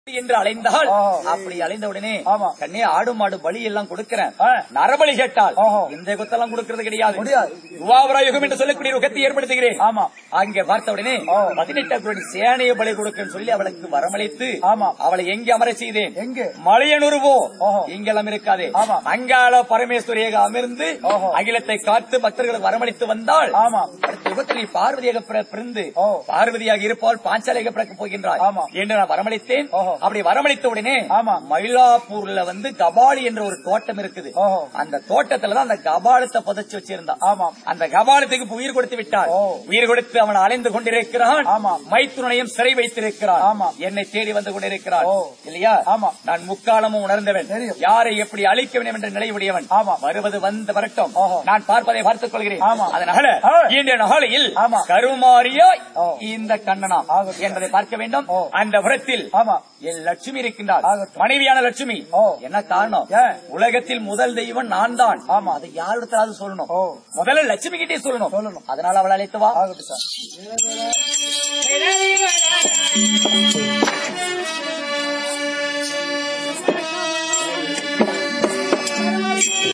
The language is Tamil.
என்று அலைந்தால் ஆஹா. அப்படி அலைந்த உடனே ஆமா. கண்ணே ஆடு மாடு பலி எல்லாம் கொடுக்கிறேன் ஆ. நரபலி கேட்டால் ஆஹா. இந்த குத்தெல்லாம் கொடுக்கிறது கிடையாது முடியாது. துவாபர யுகம் என்று சொல்லக்கூடிய யுகத்தை ஏற்படுத்துகிறேன் ஆமா அங்கே பார்த்த உடனே ஆ. பதினெட்டாம் கோடி சேனைய பலி கொடுக்கன்னு சொல்லி அவளுக்கு வரமளித்து ஆமா. அவளை எங்கே அமர செய்தேன் எங்கே மலையனுருவோ ஆஹா. இங்கெல்லாம் இருக்காதே ஆமா. அங்காள பரமேஸ்வரியாக அமர்ந்து ஆஹா. அகிலத்தை காத்து பக்தர்களுக்கு வரமளித்து வந்தால் ஆமா அடுத்த யுகத்தில் நீ பார்வதியாக பிற- பிறந்து ஓ. பார்வதியாக இருப்பால் பாஞ்சாலியாக பிறக்க போகின்றாய் ஆமா. என்று நான் வரமளித்தேன் ஓஹோ. அப்படி வரமளித்த உடனே ஆமா. மயிலாப்பூர்ல வந்து கபாலி என்ற ஒரு தோட்டம் இருக்குது ஓஹோ. அந்த தோட்டத்துலதான் அந்த கபாலத்தை புதைச்சு வச்சிருந்தான் ஆமா அந்த கபாலத்துக்கு இப்ப உயிர் கொடுத்து விட்டார் ஓ. உயிர் கொடுத்து அவன் அலைந்து கொண்டிருக்கிறான் ஆமா. மைத்துனையும் சிறை வைத்திருக்கிறான் ஆமா. என்னை தேடி வந்து கொண்டிருக்கிறான் ஓ. இல்லையா ஆமா. நான் முக்காலமும் உணர்ந்தவன் தெரியும். யாரை எப்படி அழிக்க வேண்டும் என்ற நிலை உடையவன் ஆமா. வருவது வந்து வரட்டும் ஓஹோ. நான் பார்ப்பதை பார்த்துக் கொள்கிறேன் ஆமா. அதனால ஆ. இன்றைய நாளையில் ஆமா. கருமாரியாய் ஓ. இந்த கண்ணனா ஆகட்டும். என்பதை பார்க்க வேண்டும் ஓ. அந்த புறத்தில் ஆமா என் லட்சுமி இருக்கின்றார் ஆகட்டும். மனைவியான லட்சுமி ஓ. என்ன காரணம் ஏன்? உலகத்தில் முதல் தெய்வம் நான் தான் ஆமா. அதை யாரிடத்தாவது சொல்லணும் ஓ. முதல்ல லட்சுமி கிட்டே சொல்லணும் சொல்லணும். அதனால அவளை அழைத்து வா ஆகட்டும் சார்